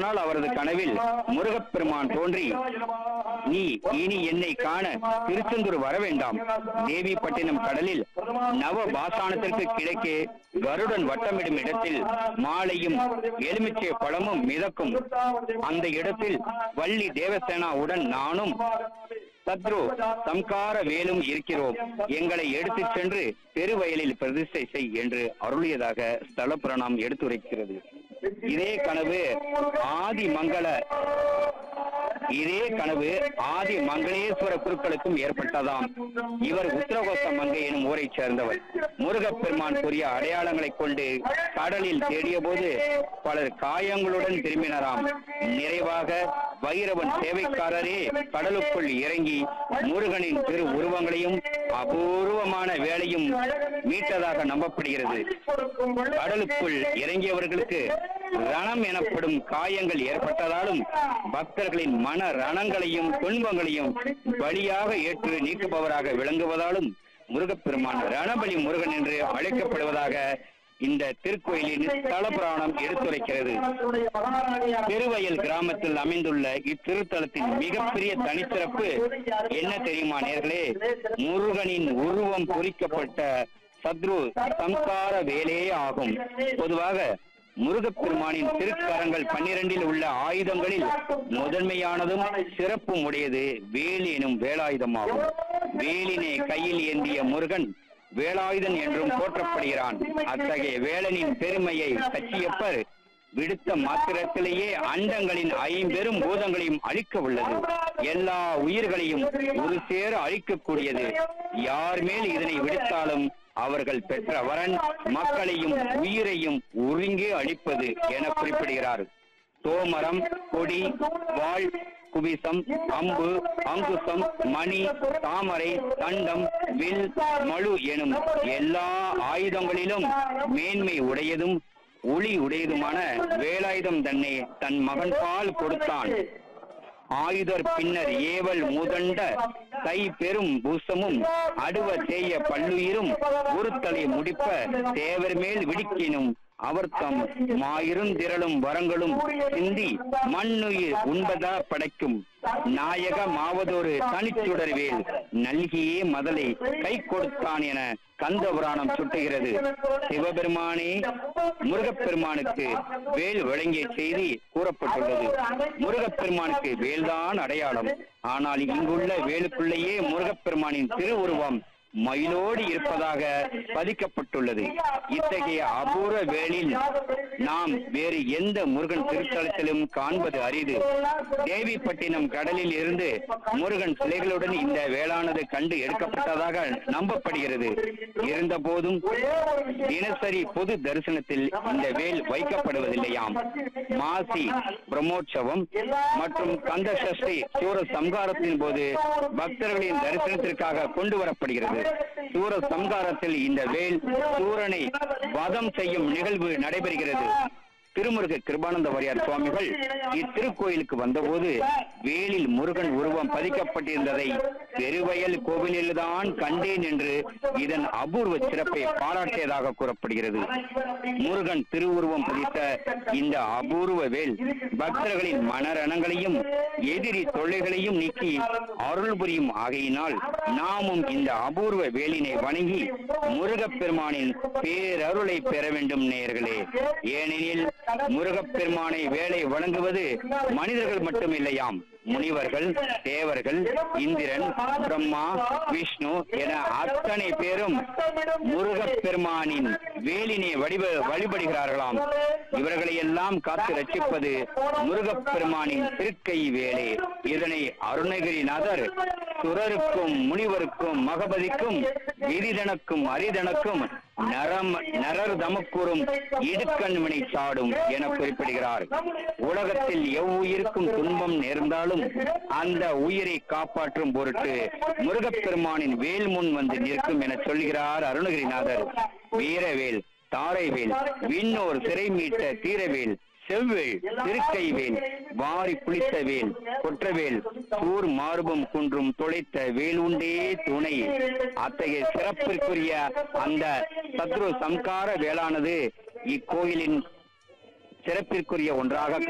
நாள் அவரது கனவில் முருகப்பெருமான் தோன்றி நீ இனி என்னை காண திருச்செந்தூர் வர வேண்டாம் தேவிப்பட்டினம் கடலில் நவ பாசானத்திற்கு கிழக்கே கருடன் வட்டமிடும் இடத்தில் மாலையும் எலுமிச்சை பழமும் மிதக்கும் அந்த இடத்தில் வள்ளி தேவசேனாவுடன் நானும் சத்ரு சம்கார வேலும் இருக்கிறோம் எங்களை எடுத்துச் சென்று பெருவயலில் பிரதிஷ்டை செய் என்று அருளியதாக ஸ்தல புராணம் எடுத்துரைக்கிறது இதே கனவு ஆதி மங்கள இதே கனவு ஆதி மங்களேஸ்வர குருக்களுக்கும் ஏற்பட்டதாம் இவர் உத்தரகோச மங்கை எனும் ஊரைச் சேர்ந்தவர் முருகப்பெருமான் கூறிய அடையாளங்களைக் கொண்டு கடலில் தேடிய போது பலர் காயங்களுடன் திரும்பினராம் நிறைவாக வைரவன் சேவைக்காரரே கடலுக்குள் இறங்கி முருகனின் திரு உருவங்களையும் அபூர்வமான வேலையும் மீட்டதாக நம்பப்படுகிறது கடலுக்குள் இறங்கியவர்களுக்கு ரணம் எனப்படும் காயங்கள் ஏற்பட்டதாலும் பக்தர்களின் மன ரணங்களையும் துன்பங்களையும் பலியாக ஏற்று நீக்குபவராக விளங்குவதாலும் முருகப்பெருமான் ரணபலி முருகன் என்று அழைக்கப்படுவதாக இந்த திருக்கோயிலின் ஸ்தல புராணம் எடுத்துரைக்கிறது பெருவயல் கிராமத்தில் அமைந்துள்ள இத்திருத்தலத்தின் மிகப்பெரிய தனிச்சிறப்பு என்ன தெரியுமா நேர்களே முருகனின் உருவம் பொறிக்கப்பட்ட சத்ரு சம்கார வேலையே ஆகும் பொதுவாக முருகப்பெருமானின் திருக்கரங்கள் பன்னிரண்டில் உள்ள ஆயுதங்களில் முதன்மையானதும் சிறப்பும் உடையது வேல் எனும் வேலாயுதமாகும் வேலினை கையில் ஏந்திய முருகன் வேலாயுதன் என்றும் போற்றப்படுகிறான் அத்தகைய வேலனின் பெருமையை கச்சியப்பர் விடுத்த மாத்திரத்திலேயே அண்டங்களின் ஐம்பெரும் பூதங்களையும் அழிக்க உள்ளது எல்லா உயிர்களையும் ஒரு சேர அழிக்கக்கூடியது யார் மேல் இதனை விடுத்தாலும் அவர்கள் பெற்ற வரன் மக்களையும் உயிரையும் ஒருங்கே அழிப்பது என குறிப்பிடுகிறார் தோமரம் கொடி வாழ் குபிசம் அம்பு அங்குசம் மணி தாமரை தண்டம் வில் மழு எனும் எல்லா ஆயுதங்களிலும் மேன்மை உடையதும் ஒளி உடையதுமான வேலாயுதம் தன்னை தன் மகன் பால் கொடுத்தான் ஆயுதர் பின்னர் ஏவல் முதண்ட கை பெரும் பூசமும் அடுவ தேய பல்லுயிரும் ஒருத்தலை முடிப்ப தேவர் மேல் விடுக்கினும் அவர்த்தம் மாயிருந்திரளும் வரங்களும் சிந்தி மண்ணுயிர் உண்பதா படைக்கும் நாயக மாவதொரு தனிச்சுடர்வேல் நல்கியே மதலை கை கொடுத்தான் என கந்த புராணம் சுட்டுகிறது சிவபெருமானே முருகப்பெருமானுக்கு வேல் வழங்கிய செய்தி கூறப்பட்டுள்ளது முருகப்பெருமானுக்கு வேல்தான் அடையாளம் ஆனால் இங்குள்ள வேலுக்குள்ளேயே முருகப்பெருமானின் திருவுருவம் மயிலோடு இருப்பதாக பதிக்கப்பட்டுள்ளது இத்தகைய அபூர்வ வேலில் நாம் வேறு எந்த முருகன் திருத்தலத்திலும் காண்பது அரிது தேவிப்பட்டினம் கடலில் இருந்து முருகன் சிலைகளுடன் இந்த வேளானது கண்டு எடுக்கப்பட்டதாக நம்பப்படுகிறது இருந்த போதும் தினசரி பொது தரிசனத்தில் இந்த வேல் வைக்கப்படுவதில்லையாம் மாசி பிரம்மோற்சவம் மற்றும் கந்த சஷ்டி சூர சம்ஹாரத்தின் போது பக்தர்களின் தரிசனத்திற்காக கொண்டு வரப்படுகிறது சூர சம்ஹாரத்தில் இந்த வேல் சூரனை வதம் செய்யும் நிகழ்வு நடைபெறுகிறது திருமுருக கிருபானந்த வாரியார் சுவாமிகள் இத்திருக்கோயிலுக்கு வந்தபோது வேலில் முருகன் உருவம் பதிக்கப்பட்டிருந்ததை பெருவயல் கோவிலில்தான் கண்டேன் என்று இதன் அபூர்வ சிறப்பை பாராட்டியதாக கூறப்படுகிறது முருகன் திருவுருவம் பதித்த இந்த அபூர்வ வேல் பக்தர்களின் மனரணங்களையும் எதிரி தொல்லைகளையும் நீக்கி அருள் புரியும் ஆகையினால் நாமும் இந்த அபூர்வ வேலினை வணங்கி முருகப்பெருமானின் பேரருளை பெற வேண்டும் நேயர்களே ஏனெனில் முருகப்பெருமானை வேலை வழங்குவது மனிதர்கள் மட்டும் இல்லையாம் முனிவர்கள் தேவர்கள் இந்திரன் பிரம்மா விஷ்ணு என அத்தனை பேரும் முருகப்பெருமானின் வேலினை வடிவ வழிபடுகிறார்களாம் இவர்களை எல்லாம் காத்து ரட்சிப்பது முருகப்பெருமானின் திருக்கை வேலே இதனை அருணகிரிநாதர் சுரருக்கும் முனிவருக்கும் மகபதிக்கும் விரிதனக்கும் அரிதனக்கும் நரம் நரர் தமக்கூறும் இடுக்கண்வினை சாடும் என குறிப்பிடுகிறார் உலகத்தில் எவ்வுயிருக்கும் துன்பம் நேர்ந்தாலும் அந்த உயிரை காப்பாற்றும் பொருட்டு முருகப்பெருமானின் வேல் முன் வந்து நிற்கும் என சொல்கிறார் அருணகிரிநாதர் வீரவேல் தாரைவேல் விண்ணோர் சிறை மீட்ட தீரவேல் செவ்வேல் திருக்கைவேல் வாரி குளித்த வேல் கொற்றவேல் சூர் மார்பும் குன்றும் துளைத்த வேல் உண்டே துணை அத்தகைய சிறப்பிற்குரிய அந்த சத்ரு சம்கார வேளானது இக்கோயிலின் சிறப்பிற்குரிய ஒன்றாக